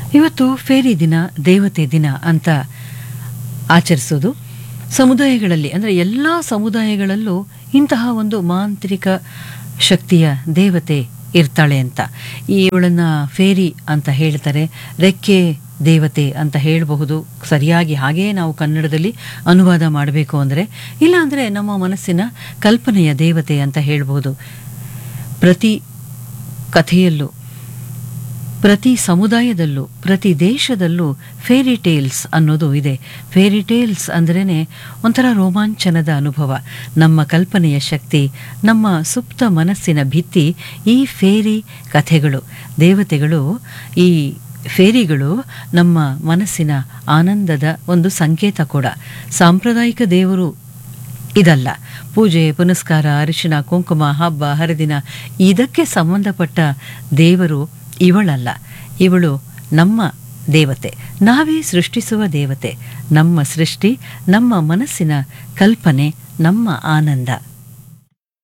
ಇವತ್ತು ಫೇರಿ ದಿನ ದೇವತೆ ದಿನ ಅಂತ ಆಚರಿಸೋದು ಸಮುದಾಯಗಳಲ್ಲಿ ಅಂದರೆ ಎಲ್ಲ ಸಮುದಾಯಗಳಲ್ಲೂ ಇಂತಹ ಒಂದು ಮಾಂತ್ರಿಕ ಶಕ್ತಿಯ ದೇವತೆ ಇರ್ತಾಳೆ ಅಂತ ಈ ಇವಳನ್ನ ಫೇರಿ ಅಂತ ಹೇಳ್ತಾರೆ ರೆಕ್ಕೆ ದೇವತೆ ಅಂತ ಹೇಳಬಹುದು ಸರಿಯಾಗಿ ಹಾಗೇ ನಾವು ಕನ್ನಡದಲ್ಲಿ ಅನುವಾದ ಮಾಡಬೇಕು ಅಂದರೆ ಇಲ್ಲಾಂದರೆ ನಮ್ಮ ಮನಸ್ಸಿನ ಕಲ್ಪನೆಯ ದೇವತೆ ಅಂತ ಹೇಳ್ಬೋದು ಪ್ರತಿ ಕಥೆಯಲ್ಲೂ ಪ್ರತಿ ಸಮುದಾಯದಲ್ಲೂ ಪ್ರತಿ ದೇಶದಲ್ಲೂ ಫೇರಿ ಟೇಲ್ಸ್ ಅನ್ನೋದು ಇದೆ ಫೇರಿ ಟೇಲ್ಸ್ ಅಂದ್ರೇ ಒಂಥರ ರೋಮಾಂಚನದ ಅನುಭವ ನಮ್ಮ ಕಲ್ಪನೆಯ ಶಕ್ತಿ ನಮ್ಮ ಸುಪ್ತ ಮನಸ್ಸಿನ ಭಿತ್ತಿ ಈ ಫೇರಿ ಕಥೆಗಳು ದೇವತೆಗಳು ಈ ಫೇರಿಗಳು ನಮ್ಮ ಮನಸ್ಸಿನ ಆನಂದದ ಒಂದು ಸಂಕೇತ ಕೂಡ ಸಾಂಪ್ರದಾಯಿಕ ದೇವರು ಇದಲ್ಲ ಪೂಜೆ ಪುನಸ್ಕಾರ ಅರಿಶಿನ ಕುಂಕುಮ ಹಬ್ಬ ಹರಿದಿನ ಇದಕ್ಕೆ ಸಂಬಂಧಪಟ್ಟ ದೇವರು ಇವಳಲ್ಲ ಇವಳು ನಮ್ಮ ದೇವತೆ ನಾವೇ ಸೃಷ್ಟಿಸುವ ದೇವತೆ ನಮ್ಮ ಸೃಷ್ಟಿ ನಮ್ಮ ಮನಸ್ಸಿನ ಕಲ್ಪನೆ ನಮ್ಮ ಆನಂದ